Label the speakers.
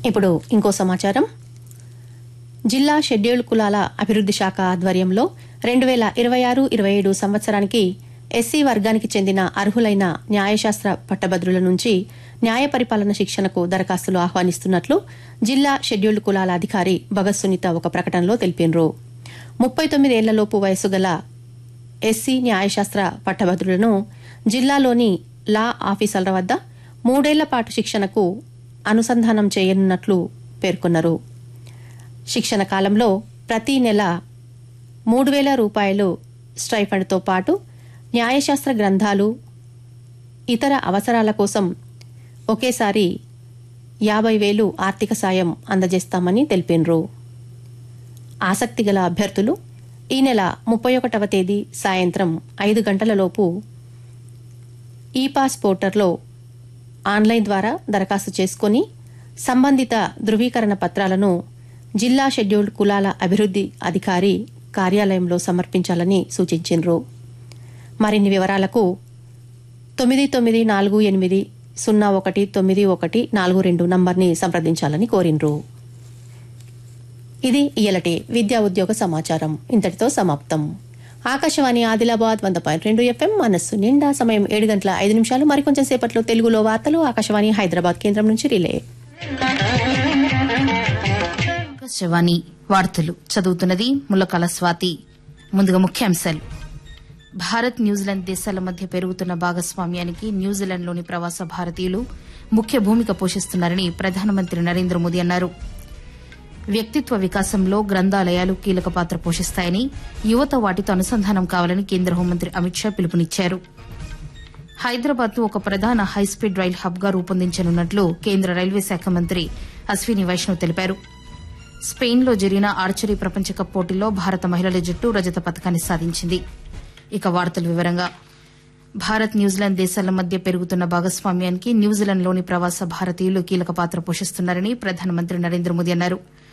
Speaker 1: ఇప్పుడు ఇంకో సమాచారం జిల్లా షెడ్యూల్డ్ కులాల అభివృద్ది శాఖ ఆధ్వర్యంలో రెండు వేల ఇరవై ఆరు ఇరవై ఏడు సంవత్సరానికి ఎస్సీ వర్గానికి చెందిన అర్హులైన న్యాయశాస్త్ర పట్టభద్రుల నుంచి న్యాయ పరిపాలన శిక్షణకు దరఖాస్తులు ఆహ్వానిస్తున్నట్లు జిల్లా షెడ్యూల్డ్ కులాల అధికారి భగత్ సునీత ఒక ప్రకటనలో తెలిపినరు ముప్పై తొమ్మిదేళ్లలోపు వయసు గల ఎస్సీ న్యాయశాస్త్ర పట్టభద్రులను జిల్లాలోని లా ఆఫీసర్ల వద్ద మూడేళ్ల పాటు శిక్షణకు అనుసంధానం చేయనున్నట్లు పేర్కొన్నారు శిక్షణ కాలంలో ప్రతి నెల మూడు వేల రూపాయలు స్టైఫండ్తో పాటు న్యాయశాస్త్ర గ్రంథాలు ఇతర అవసరాల కోసం ఒకేసారి యాభై వేలు ఆర్థిక సాయం అందజేస్తామని తెలిపినరు ఆసక్తి గల అభ్యర్థులు ఈ నెల ముప్పై ఒకటవ తేదీ సాయంత్రం ఐదు గంటలలోపు ఈ పాస్ పోర్టర్లో ఆన్లైన్ ద్వారా దరఖాస్తు చేసుకుని సంబంధిత ధృవీకరణ పత్రాలను జిల్లా షెడ్యూల్డ్ కులాల అభివృద్ది అధికారి కార్యాలయంలో సమర్పించాలని సూచించారు మరిన్ని వివరాలకు తొమ్మిది తొమ్మిది నాలుగు ఎనిమిది సున్నా ఒకటి తొమ్మిది ఒకటి నాలుగు రెండు నంబర్ని సంప్రదించాలని కోరినరు ఇది ఇయలటి విద్యా ఉద్యోగ సమాచారం ఇంతటితో సమాప్తం ఆకాశవాణి ఆదిలాబాద్ వంద పాయింట్ రెండు ఎఫ్ఎం మనస్సు నిండా సమయం ఏడు గంటల ఐదు నిమిషాలు మరికొంచెం సేపట్లో తెలుగులో వార్తలు ఆకాశవాణి హైదరాబాద్ కేంద్రం నుంచి రిలే
Speaker 2: ఆకాశవాణి వార్తలు చదువుతున్నది ములకాల స్వాతి ముందుగా ముఖ్యాంశాలు భారత్ న్యూజిలాండ్ దేశాల మధ్య పెరుగుతున్న భాగస్వామ్యానికి న్యూజిలాండ్లోని ప్రవాస భారతీయులు ముఖ్య భూమిక పోషిస్తున్నారని ప్రధానమంత్రి నరేంద్ర మోదీ అన్నారు వ్యక్తిత్వ వికాసంలో గ్రంథాలయాలు కీలక పాత్ర పోషిస్తాయని యువత వాటితో అనుసంధానం కావాలని కేంద్ర హోంమంత్రి అమిత్ షా పిలుపునిచ్చారు హైదరాబాద్ ఒక ప్రధాన హైస్పీడ్ రైల్ హబ్ గా రూపొందించనున్నట్లు కేంద్ర రైల్వే శాఖ మంత్రి అశ్విని వైష్ణవ్ తెలిపారు స్పెయిన్లో జరిగిన ఆర్చరీ ప్రపంచ కప్ పోటీల్లో భారత మహిళల జట్టు రజత పథకాన్ని సాధించింది ఇక వార్తల వివరంగా భారత్ న్యూజిలాండ్ దేశాల మధ్య పెరుగుతున్న భాగస్వామ్యానికి న్యూజిలాండ్లోని ప్రవాస భారతీయులు కీలక పాత్ర పోషిస్తున్నారని ప్రధానమంత్రి నరేంద్ర మోదీ అన్నారు